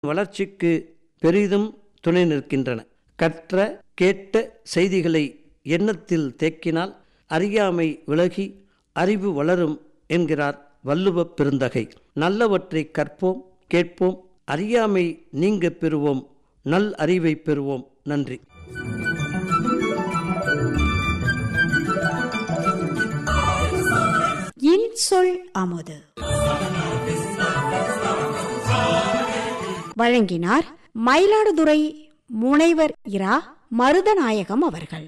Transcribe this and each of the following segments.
வளர்ச்சிக்கு பெரிதும் துணை நிற்கின்றன கற்ற கேட்ட செய்திகளை எண்ணத்தில் தேக்கினால் அறியாமை விலகி அறிவு வளரும் என்கிறார் வள்ளுவப் பெருந்தகை நல்லவற்றை கற்போம் கேட்போம் அறியாமை நீங்க பெறுவோம் நல் அறிவை பெறுவோம் நன்றி இன்சொல் அமுது வழங்கினார் மயிலாடுதுறை முனைவர் இரா மருதநாயகம் அவர்கள்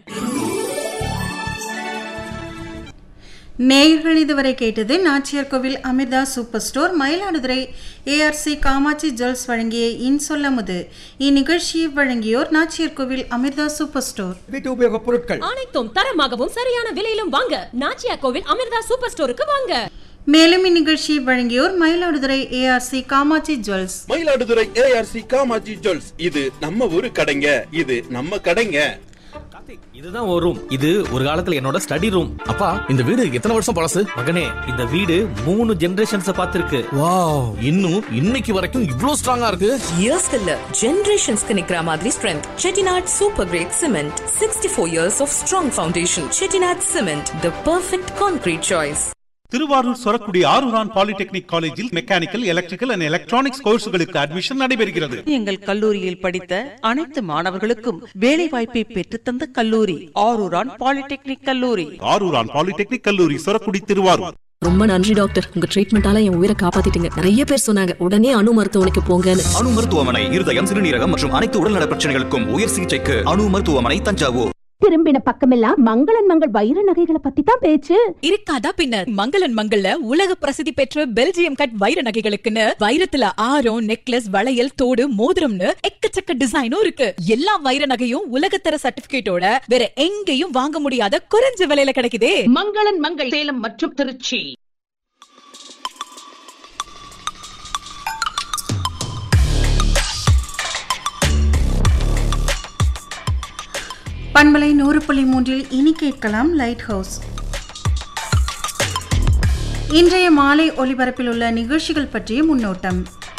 நேயர்கள் இதுவரை கேட்டது Nachiyar Kovil Amirtha super store Mayiladuthurai ARC Kamatchi jewels வழங்கிய இன்சொல்லமுது இந்நிகழ்ச்சியை வழங்கியோர் நாச்சியார் கோவில் அமிர்தா சூப்பர் ஸ்டோர் வீட்டு உபயோகப் பொருட்கள் அனைத்தும் தரமாகவும் சரியான விலையிலும் வாங்க நாச்சியா கோவில் அமிர்தா சூப்பர் ஸ்டோருக்கு வாங்க மேலும் இந்நிகழ்ச்சியை வழங்கியோர் Mayiladuthurai ARC Kamatchi jewels Mayiladuthurai ARC Kamatchi jewels இது நம்ம ஊரு கடைங்க இது நம்ம கடைங்க இதுதான் ஒரு ரூம் இது ஒரு காலத்துல என்னோட ஸ்டடி ரூம் அப்பா இந்த வீடு எத்தனை வருஷம் பழசு மகனே இந்த வீடு மூணு ஜெனரேஷன்ஸ் பார்த்திருக்கு வாவ் இன்னும் இன்னைக்கு வரைக்கும் இவ்ளோ ஸ்ட்ராங்கா இருக்கு இயர்ஸ்க்கு இல்ல ஜெனரேஷன்ஸ்க்கு நிக்கிற மாதிரி strength Chettinad super great cement sixty four years of strong foundation Chettinad cement the perfect concrete choice Thiruvarur Sorakkudi Arooran polytechnic காலேஜில் மெக்கானிக்கல் எலக்ட்ரிக்கல் அண்ட் எலக்ட்ரானிக்ஸ் கோர்ஸ்களுக்கு அட்மிஷன் நடைபெறுகிறது எங்கள் கல்லூரியில் படித்த அனைத்து மாணவர்களுக்கும் வேலை வாய்ப்பை பெற்றுத்தந்த கல்லூரி ஆரூரான் பாலிடெக்னிக் கல்லூரி ஆரூரான் பாலிடெக்னிக் கல்லூரி சொரக்குடி திருவாரூர் ரொம்ப நன்றி டாக்டர் உங்க ட்ரீட்மெண்டால என் உயிரை காப்பாத்திட்டீங்க நிறைய பேர் சொன்னாங்க உடனே அணு மருத்துவமனைக்கு போங்கன்னு அணு மருத்துவமனை இருதயம் சிறுநீரகம் மற்றும் அனைத்து உடல்நல பிரச்சனைகளுக்கும் உயர் சிகிச்சைக்கு அணு மருத்துவமனை தஞ்சாவூர் திரும்பின பக்கமெல்லாம் மங்களன் மங்கள் வைர நகைகளை பத்தி தான் பேச்சு இருக்காதா பின்னர் மங்களன் மங்கள்ல உலக பிரசித்தி பெற்ற பெல்ஜியம் கட் வைர நகைகளுக்குன்னு வைரத்துல ஆரம் நெக்லஸ் வளையல் தோடு மோதிரம்னு எக்கச்சக்க டிசைனும் இருக்கு எல்லா வைர நகையும் உலகத்தர சர்டிபிகேட்டோட வேற எங்கேயும் வாங்க முடியாத குறைஞ்ச விலையில கிடைக்குதே மங்களன் மங்கள் சேலம் மற்றும் திருச்சி பண்பலை நூறு புள்ளி மூன்றில் இனி கேட்கலாம் லைட் ஹவுஸ் இன்றைய மாலை ஒலிபரப்பில் உள்ள நிகழ்ச்சிகள் பற்றிய முன்னோட்டம்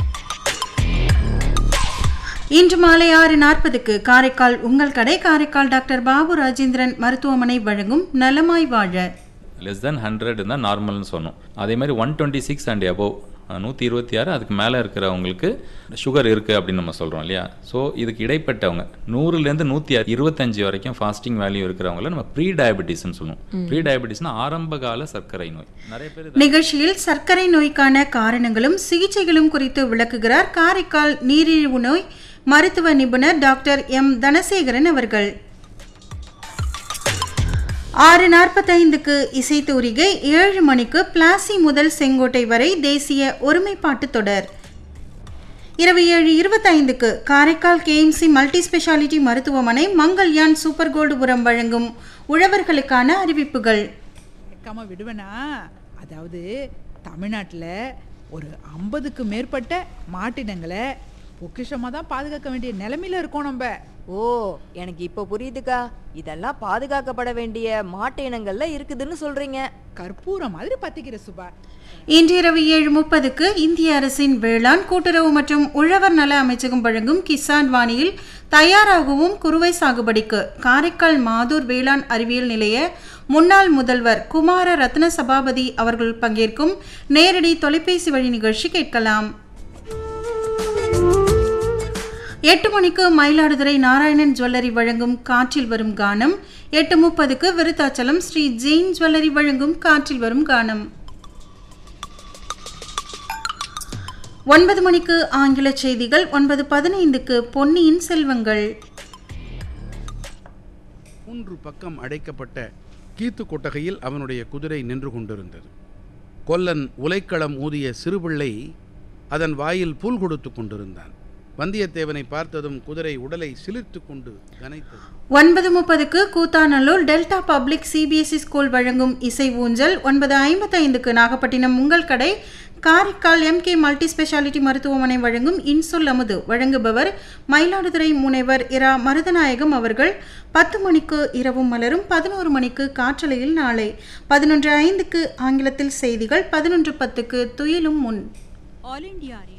இன்று மாலை ஆறு நாற்பதுக்கு காரைக்கால் உங்கள் கடை காரைக்கால் டாக்டர் பாபு ராஜேந்திரன் மருத்துவமனை வழங்கும் நலமாய் வாழ லெஸ் தென் ஹண்ட்ரட் தான் நார்மல்னு சொன்னோம் அதே மாதிரி one twenty six and above நூற்றி இருபத்தி ஆறு அதுக்கு மேலே இருக்கிறவங்களுக்கு சுகர் இருக்குது அப்படின்னு நம்ம சொல்கிறோம் இல்லையா ஸோ இதுக்கு இடைப்பட்டவங்க நூறுலேருந்து நூற்றி இருபத்தஞ்சு வரைக்கும் ஃபாஸ்டிங் வேல்யூ இருக்கிறவங்கள நம்ம ப்ரீ டயபெட்டிஸ்னு சொல்லுவோம் ப்ரீ டயபெட்டிஸ்னா ஆரம்ப கால சர்க்கரை நோய் நிறைய பேர் நிகழ்ச்சியில் சர்க்கரை நோய்க்கான காரணங்களும் சிகிச்சைகளும் குறித்து விளக்குகிறார் காரைக்கால் நீரிழிவு நோய் மருத்துவ நிபுணர் டாக்டர் எம் தனசேகரன் அவர்கள் ஆறு நாற்பத்தைந்துக்கு இசைத்தூரிகை ஏழு மணிக்கு பிளாசி முதல் செங்கோட்டை வரை தேசிய ஒருமைப்பாட்டு தொடர் இரவு ஏழு இருபத்தைந்துக்கு காரைக்கால் கேஎம்சி மல்டி ஸ்பெஷாலிட்டி மருத்துவமனை மங்கள்யான் சூப்பர் கோல்டு உரம் வழங்கும் உழவர்களுக்கான அறிவிப்புகள் கேட்காம விடுவேனா அதாவது தமிழ்நாட்டில் ஒரு ஐம்பதுக்கு மேற்பட்ட மாட்டினங்களை பொக்கிஷமாக தான் பாதுகாக்க வேண்டிய நிலைமையில இருக்கோம் நம்ம ஓ எனக்கு இப்போ புரியுதுக்கா இதெல்லாம் பாதுகாக்கப்பட வேண்டிய மாட்டு இனங்கள்ல இருக்குதுன்னு சொல்றீங்க கற்பூரம் மாதிரி பத்திக்கிற சுபா இன்று இரவு ஏழு முப்பதுக்கு இந்திய அரசின் வேளாண் கூட்டுறவு மற்றும் உழவர் நல அமைச்சகம் வழங்கும் கிசான் வாணியில் தயாராகவும் குறுவை சாகுபடிக்கு காரைக்கால் மாதூர் வேளாண் அறிவியல் நிலைய முன்னாள் முதல்வர் குமார ரத்ன சபாபதி அவர்கள் பங்கேற்கும் நேரடி தொலைபேசி வழி நிகழ்ச்சி கேட்கலாம் எட்டு மணிக்கு மயிலாடுதுறை நாராயணன் ஜுவல்லரி வழங்கும் காற்றில் வரும் கானம் எட்டு முப்பதுக்கு விருத்தாச்சலம் ஸ்ரீ ஜெயின் ஜுவல்லரி வழங்கும் காற்றில் வரும் கானம் ஒன்பது மணிக்கு ஆங்கில செய்திகள் ஒன்பது பதினைந்துக்கு பொன்னியின் செல்வங்கள் மூன்று பக்கம் அடைக்கப்பட்ட கீத்து கொட்டகையில் அவனுடைய குதிரை நின்று கொண்டிருந்தது கொல்லன் உலைக்களம் ஊதிய சிறுபிள்ளை அதன் வாயில் புல் கொடுத்து கொண்டிருந்தான் வந்தியத்தேவனை பார்த்ததும் குதிரை உடலை சிலிர்த்து கொண்டு கனைத்தது ஒன்பது முப்பதுக்கு Koothanallur delta public CBSE school வழங்கும் இசை ஊஞ்சல் ஒன்பது ஐம்பத்தைந்துக்கு நாகப்பட்டினம் உங்கள் கடை காரைக்கால் எம்கே மல்டி ஸ்பெஷாலிட்டி மருத்துவமனை வழங்கும் இன்சொல் அமுது வழங்குபவர் மயிலாடுதுறை முனைவர் இரா மருதநாயகம் அவர்கள் பத்து மணிக்கு இரவும் மலரும் பதினோரு மணிக்கு காற்றலையில் நாளை பதினொன்று ஐந்துக்கு ஆங்கிலத்தில் செய்திகள் பதினொன்று பத்துக்கு துயிலும் முன் ஆல் இண்டியா